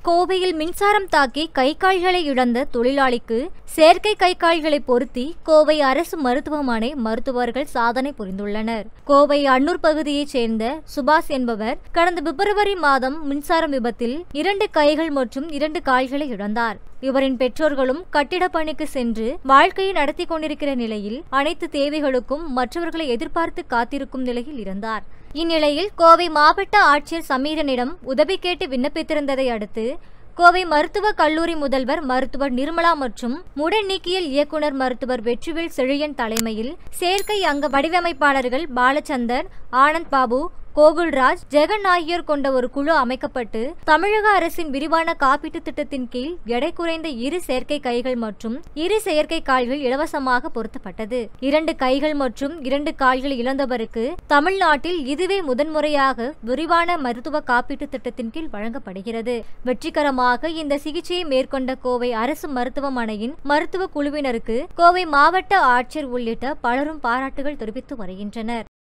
கோவையில் மின்சாரம் தாக்கி கை கால்களை இழந்த தொழிலாளிக்கு செயற்கை கை கால்களை பொருத்தி கோவை அரசு மருத்துவமனை மருத்துவர்கள் சாதனை புரிந்துள்ளனர் கோவை அன்னூர் பகுதியைச் சேர்ந்த சுபாஷ் என்பவர் கடந்த பிப்ரவரி மாதம் மின்சாரம் விபத்தில் இரண்டு கைகள் மற்றும் இரண்டு கால்களை இழந்தார் இவரின் பெற்றோர்களும் கட்டிட பணிக்கு சென்று வாழ்க்கையை நடத்தி கொண்டிருக்கிற நிலையில் அனைத்து தேவைகளுக்கும் மற்றவர்களை எதிர்பார்த்து காத்திருக்கும் நிலையில் இருந்தார் இந்நிலையில் கோவை மாவட்ட ஆட்சியர் சமீரனிடம் உதவி கேட்டு விண்ணப்பித்திருந்ததை அடுத்து கோவை மருத்துவக் கல்லூரி முதல்வர் மருத்துவர் நிர்மலா மற்றும் முட நீக்கியல் இயக்குனர் மருத்துவர் வெற்றிவேல் செழியன் தலைமையில் செயற்கை அங்க வடிவமைப்பாளர்கள் பாலச்சந்தர் ஆனந்த் பாபு கோகுல்ராஜ் ஜெகன் ஆகியோர் கொண்ட ஒரு குழு அமைக்கப்பட்டு தமிழக அரசின் விரிவான காப்பீட்டு திட்டத்தின் கீழ் எடை குறைந்த இரு செயற்கை கைகள் மற்றும் இரு செயற்கை கால்கள் இலவசமாக பொருத்தப்பட்டது இரண்டு கைகள் மற்றும் இரண்டு கால்கள் இழந்தவருக்கு தமிழ்நாட்டில் இதுவே முதன்முறையாக விரிவான மருத்துவ காப்பீட்டு திட்டத்தின் கீழ் வழங்கப்படுகிறது வெற்றிகரமாக இந்த சிகிச்சையை மேற்கொண்ட கோவை அரசு மருத்துவமனையின் மருத்துவ குழுவினருக்கு கோவை மாவட்ட ஆட்சியர் உள்ளிட்ட பலரும் பாராட்டுகள் தெரிவித்து வருகின்றனர்